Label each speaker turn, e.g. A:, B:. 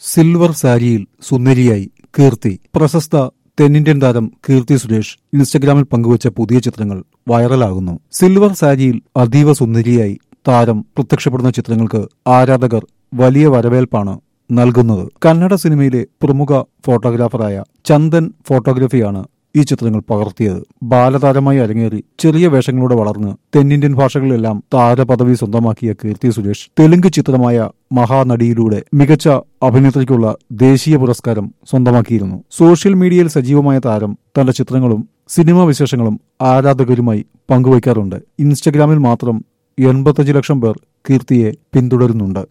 A: silver സാരിയിൽ സുന്ദരിയായി കീർത്തി പ്രശസ്ത തെന്നിന്ത്യൻ താരം കീർത്തി സുരേഷ് ഇൻസ്റ്റഗ്രാമിൽ പങ്കുവച്ച പുതിയ ചിത്രങ്ങൾ വൈറലാകുന്നു സിൽവർ സാരിയിൽ അതീവ സുന്ദരിയായി താരം പ്രത്യക്ഷപ്പെടുന്ന ചിത്രങ്ങൾക്ക് ആരാധകർ വലിയ വരവേൽപ്പാണ് നൽകുന്നത് കന്നഡ സിനിമയിലെ പ്രമുഖ ഫോട്ടോഗ്രാഫറായ ചന്ദൻ ഫോട്ടോഗ്രഫിയാണ് ഈ ചിത്രങ്ങൾ പകർത്തിയത് ബാലതാരമായി അരങ്ങേറി ചെറിയ വേഷങ്ങളോടെ വളർന്ന് തെന്നിന്ത്യൻ ഭാഷകളിലെല്ലാം താരപദവി സ്വന്തമാക്കിയ കീർത്തി സുരേഷ് തെലുങ്ക് ചിത്രമായ മഹാനടിയിലൂടെ മികച്ച അഭിനേത്രിക്കുള്ള ദേശീയ പുരസ്കാരം സ്വന്തമാക്കിയിരുന്നു സോഷ്യൽ മീഡിയയിൽ സജീവമായ താരം തന്റെ ചിത്രങ്ങളും സിനിമാ വിശേഷങ്ങളും ആരാധകരുമായി പങ്കുവയ്ക്കാറുണ്ട് ഇൻസ്റ്റഗ്രാമിൽ മാത്രം എൺപത്തഞ്ച് ലക്ഷം പേർ കീർത്തിയെ പിന്തുടരുന്നുണ്ട്